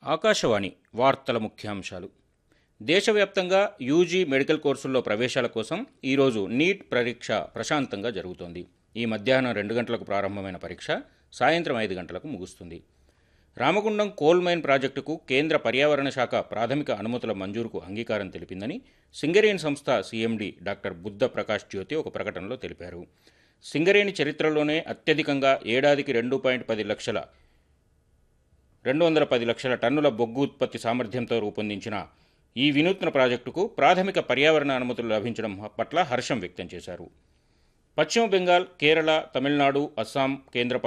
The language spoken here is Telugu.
ఆకాశవాణి వార్తల ముఖ్యాంశాలు దేశవ్యాప్తంగా యూజీ మెడికల్ కోర్సుల్లో ప్రవేశాల కోసం ఈరోజు నీట్ పరీక్ష ప్రశాంతంగా జరుగుతోంది ఈ మధ్యాహ్నం రెండు గంటలకు ప్రారంభమైన పరీక్ష సాయంత్రం ఐదు గంటలకు ముగుస్తుంది రామగుండం కోల్ మైన్ ప్రాజెక్టుకు కేంద్ర పర్యావరణ శాఖ ప్రాథమిక అనుమతుల మంజూరుకు అంగీకారం తెలిపిందని సింగరేణి సంస్థ సీఎండీ డాక్టర్ బుద్ధ ప్రకాష్ జ్యోతి ఒక ప్రకటనలో తెలిపారు సింగరేణి చరిత్రలోనే అత్యధికంగా ఏడాదికి రెండు పాయింట్ పది లక్షల రెండు వందల పది లక్షల టన్నుల బొగ్గు ఉత్పత్తి సామర్థ్యంతో రూపొందించిన ఈ వినూత్న ప్రాజెక్టుకు ప్రాథమిక పర్యావరణ అనుమతులు లభించడం పట్ల హర్షం వ్యక్తం చేశారు పశ్చిమ బెంగాల్ కేరళ తమిళనాడు అస్సాం కేంద్ర